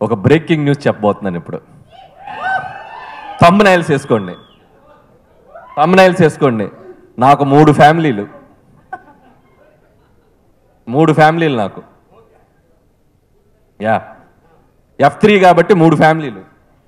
ఒక breaking news చెప్పబోతున్నాను ఇప్పుడు తమ్నైల్స్ వేసుకోండి తమ్నైల్స్ వేసుకోండి నాకు మూడు ఫ్యామిలీలు మూడు ఫ్యామిలీలు నాకు యా ఎఫ్ త్రీ కాబట్టి మూడు ఫ్యామిలీలు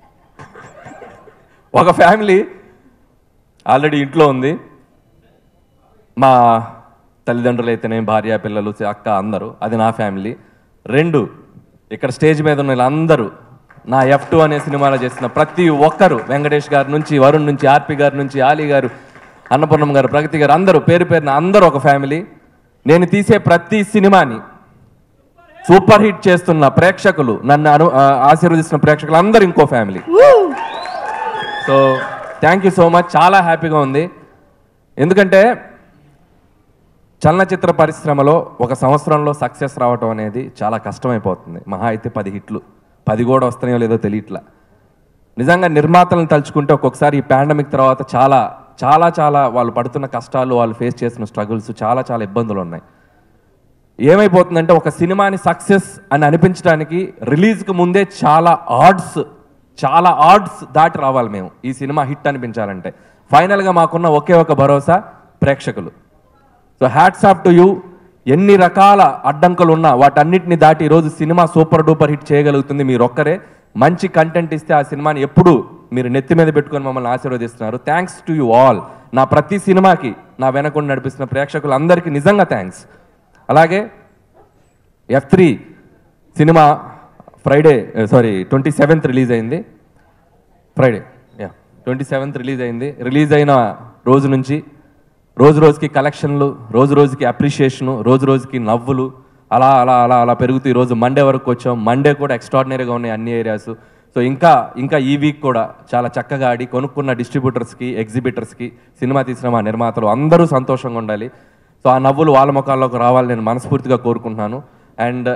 ఒక ఫ్యామిలీ ఆల్రెడీ ఇంట్లో ఉంది మా తల్లిదండ్రులు అయితేనే భార్య పిల్లలు అక్క అందరూ అది నా ఫ్యామిలీ రెండు ఇక్కడ స్టేజ్ మీద ఉన్న వీళ్ళందరూ నా ఎఫ్ టూ అనే సినిమాలో చేసిన ప్రతి ఒక్కరు వెంకటేష్ గారి నుంచి వరుణ్ నుంచి ఆర్పి గారి నుంచి ఆలీ గారు అన్నపూర్ణం గారు ప్రగతి గారు అందరూ పేరు పేరున అందరూ ఒక ఫ్యామిలీ నేను తీసే ప్రతి సినిమాని సూపర్ హిట్ చేస్తున్న ప్రేక్షకులు నన్ను అను ఆ, ఆశీర్వదిస్తున్న ప్రేక్షకులు అందరూ ఇంకో family so thank you so much చాలా హ్యాపీగా ఉంది ఎందుకంటే చలనచిత్ర పరిశ్రమలో ఒక సంవత్సరంలో సక్సెస్ రావటం అనేది చాలా కష్టమైపోతుంది మహా అయితే పది హిట్లు పది కూడా వస్తున్నాయో లేదో తెలియట్లా నిజంగా నిర్మాతలను తలుచుకుంటే ఒక్కొక్కసారి ఈ పాండమిక్ తర్వాత చాలా చాలా చాలా వాళ్ళు పడుతున్న కష్టాలు వాళ్ళు ఫేస్ చేసిన స్ట్రగుల్స్ చాలా చాలా ఇబ్బందులు ఉన్నాయి ఏమైపోతుందంటే ఒక సినిమాని సక్సెస్ అని అనిపించడానికి రిలీజ్కి ముందే చాలా ఆర్డ్స్ చాలా ఆర్డ్స్ దాటి రావాలి మేము ఈ సినిమా హిట్ అనిపించాలంటే ఫైనల్గా మాకున్న ఒకే ఒక భరోసా ప్రేక్షకులు so hats off to you ఎన్ని రకాల అడ్డంకులు ఉన్నా వాటన్నిటిని దాటి ఈరోజు సినిమా సూపర్ డూపర్ హిట్ చేయగలుగుతుంది మీరు ఒక్కరే మంచి కంటెంట్ ఇస్తే ఆ సినిమాని ఎప్పుడు మీరు నెత్తి మీద పెట్టుకొని మమ్మల్ని ఆశీర్వదిస్తున్నారు థ్యాంక్స్ టు యూ ఆల్ నా ప్రతి సినిమాకి నా వెనకుండా నడిపిస్తున్న ప్రేక్షకులందరికీ నిజంగా థ్యాంక్స్ అలాగే ఎఫ్ త్రీ సినిమా Friday sorry twenty seventh release అయింది Friday yeah twenty seventh release అయింది రిలీజ్ అయిన రోజు నుంచి రోజు రోజుకి కలెక్షన్లు రోజు రోజుకి అప్రిషియేషను రోజు రోజుకి నవ్వులు అలా అలా అలా అలా పెరుగుతూ ఈరోజు మండే వరకు వచ్చాం మండే కూడా ఎక్స్ట్రాడినరీగా ఉన్నాయి అన్ని ఏరియాస్ సో ఇంకా ఇంకా ఈ వీక్ కూడా చాలా చక్కగా ఆడి కొనుక్కున్న డిస్ట్రిబ్యూటర్స్కి ఎగ్జిబిటర్స్కి సినిమా తీసిన మా నిర్మాతలు అందరూ సంతోషంగా ఉండాలి సో ఆ నవ్వులు వాళ్ళ ముఖాల్లోకి రావాలని నేను మనస్ఫూర్తిగా కోరుకుంటున్నాను అండ్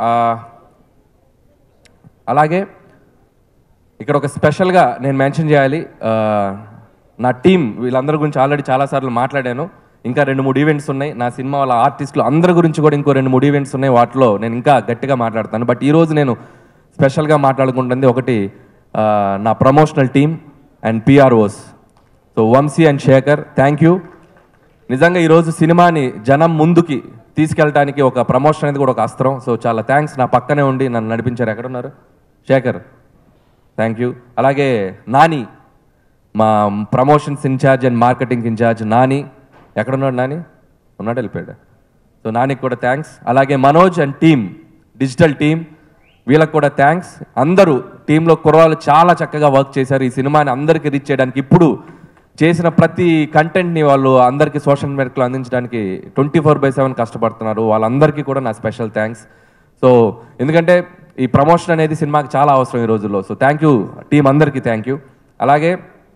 అలాగే ఇక్కడ ఒక స్పెషల్గా నేను మెన్షన్ చేయాలి ఆ, నా టీం వీళ్ళందరి గురించి ఆల్రెడీ చాలాసార్లు మాట్లాడాను ఇంకా రెండు మూడు ఈవెంట్స్ ఉన్నాయి నా సినిమా వాళ్ళ ఆర్టిస్టులు అందరి గురించి కూడా ఇంకో రెండు మూడు ఈవెంట్స్ ఉన్నాయి వాటిలో నేను ఇంకా గట్టిగా మాట్లాడతాను బట్ ఈరోజు నేను స్పెషల్గా మాట్లాడుకుంటుంది ఒకటి ఆ, నా promotional team and PROs so Vamsi and Shekhar thank you నిజంగా ఈరోజు సినిమాని జనం ముందుకి తీసుకెళ్ళడానికి ఒక ప్రమోషన్ అనేది కూడా ఒక అస్త్రం సో చాలా థ్యాంక్స్ నా పక్కనే ఉండి నన్ను నడిపించారు ఎక్కడున్నారు శేఖర్ థ్యాంక్ యూ అలాగే నాని మా promotions incharge and marketing incharge Nani ఎక్కడున్నాడు నాని ఉన్నాడు వెళ్ళిపోయాడు సో నానికి కూడా థ్యాంక్స్ అలాగే Manoj and team digital team వీళ్ళకి కూడా థ్యాంక్స్ అందరూ టీంలో కుర్రాళ్ళు చాలా చక్కగా వర్క్ చేశారు ఈ సినిమాని అందరికీ రీచ్ చేయడానికి ఇప్పుడు చేసిన ప్రతి కంటెంట్ని వాళ్ళు అందరికీ సోషల్ మీడియాలో అందించడానికి ట్వంటీ ఫోర్ బై సెవెన్ కష్టపడుతున్నారు వాళ్ళందరికీ కూడా నా స్పెషల్ థ్యాంక్స్ సో ఎందుకంటే ఈ ప్రమోషన్ అనేది సినిమాకి చాలా అవసరం ఈ రోజుల్లో సో థ్యాంక్ యూ టీం అందరికీ థ్యాంక్ యూ అలాగే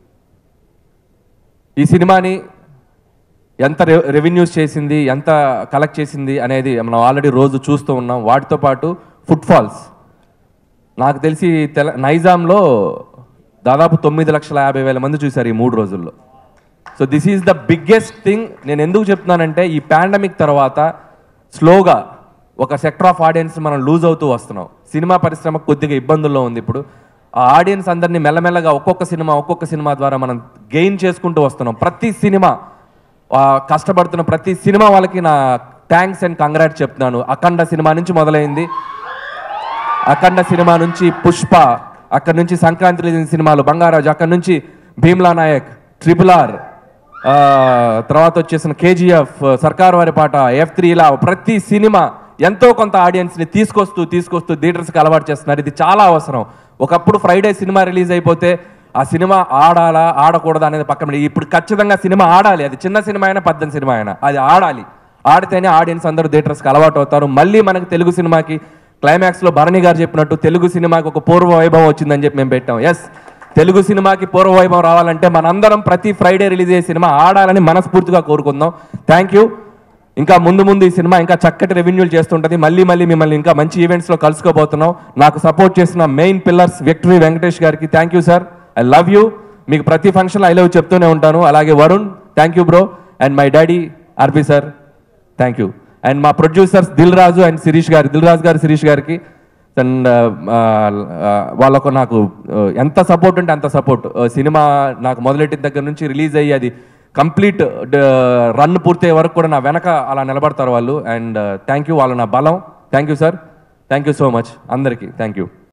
ఈ సినిమాని ఎంత రె రెవెన్యూస్ చేసింది ఎంత కలెక్ట్ చేసింది అనేది మనం ఆల్రెడీ రోజు చూస్తూ ఉన్నాం వాటితో పాటు ఫుట్ ఫాల్స్ నాకు తెలిసి తెల నైజాంలో దాదాపు తొమ్మిది లక్షల యాభై వేల మంది చూశారు ఈ మూడు రోజుల్లో so this is the biggest thing నేను ఎందుకు చెప్తున్నానంటే ఈ పాండమిక్ తర్వాత స్లోగా ఒక సెక్టర్ ఆఫ్ ఆడియన్స్ మనం లూజ్ అవుతూ వస్తున్నాం సినిమా పరిశ్రమ కొద్దిగా ఇబ్బందుల్లో ఉంది ఇప్పుడు ఆ ఆడియన్స్ అందరినీ మెల్లమెల్లగా ఒక్కొక్క సినిమా ఒక్కొక్క సినిమా ద్వారా మనం గెయిన్ చేసుకుంటూ వస్తున్నాం ప్రతి సినిమా ఆ, కష్టపడుతున్న ప్రతి సినిమా వాళ్ళకి నా థ్యాంక్స్ అండ్ కంగ్రాట్స్ చెప్తున్నాను అఖండ సినిమా నుంచి మొదలైంది అఖండ సినిమా నుంచి పుష్ప అక్కడ నుంచి సంక్రాంతి రిలీజ్ సినిమాలు బంగారాజు అక్కడ నుంచి భీమ్లా నాయక్ ట్రిపుల్ ఆర్ ఆ, తర్వాత వచ్చేసిన కేజీఎఫ్ సర్కార్ వారి పాట ఎఫ్ త్రీ ఇలా ప్రతి సినిమా ఎంతో కొంత ఆడియన్స్ని తీసుకొస్తూ తీసుకొస్తూ థియేటర్స్కి అలవాటు చేస్తున్నారు ఇది చాలా అవసరం ఒకప్పుడు ఫ్రైడే సినిమా రిలీజ్ అయిపోతే ఆ సినిమా ఆడాలా ఆడకూడదా అనేది పక్కన పెట్టి ఇప్పుడు ఖచ్చితంగా సినిమా ఆడాలి అది చిన్న సినిమా అయినా పెద్ద సినిమా అయినా అది ఆడాలి ఆడితేనే ఆడియన్స్ అందరూ థియేటర్స్కి అలవాటు అవుతారు మళ్ళీ మనకి తెలుగు సినిమాకి క్లైమాక్స్లో భరణి గారు చెప్పినట్టు తెలుగు సినిమాకి ఒక పూర్వ వైభవం వచ్చిందని చెప్పి మేము పెట్టాం ఎస్ తెలుగు సినిమాకి పూర్వ వైభవం రావాలంటే మనందరం ప్రతి ఫ్రైడే రిలీజ్ అయ్యే సినిమా ఆడాలని మనస్ఫూర్తిగా కోరుకుందాం థ్యాంక్ యూ ఇంకా ముందు ముందు ఈ సినిమా ఇంకా చక్కటి రెవెన్యూలు చేస్తుంటుంది మళ్ళీ మళ్ళీ మిమ్మల్ని ఇంకా మంచి ఈవెంట్స్లో కలుసుకోబోతున్నాం నాకు సపోర్ట్ చేసిన మెయిన్ పిల్లర్స్ విక్టరీ వెంకటేష్ గారికి thank you sir I love you మీకు ప్రతి ఫంక్షన్లో ఐ లవ్ చెప్తూనే ఉంటాను అలాగే Varun thank you bro and my daddy RP sir thank you and మా ప్రొడ్యూసర్స్ దిల్ రాజు అండ్ శిరీష్ గారు దిల్ రాజు గారు శిరీష్ గారికి అండ్ వాళ్ళకు నాకు uh, ఎంత సపోర్ట్ ఉంటే అంత సపోర్ట్ సినిమా నాకు మొదలెట్టిన దగ్గర నుంచి రిలీజ్ అయ్యి అది కంప్లీట్ రన్ పూర్తయ్యే వరకు కూడా నా వెనక అలా నిలబడతారు వాళ్ళు అండ్ థ్యాంక్ యూ వాళ్ళు నా బలం thank you sir thank you so much అందరికీ థ్యాంక్ యూ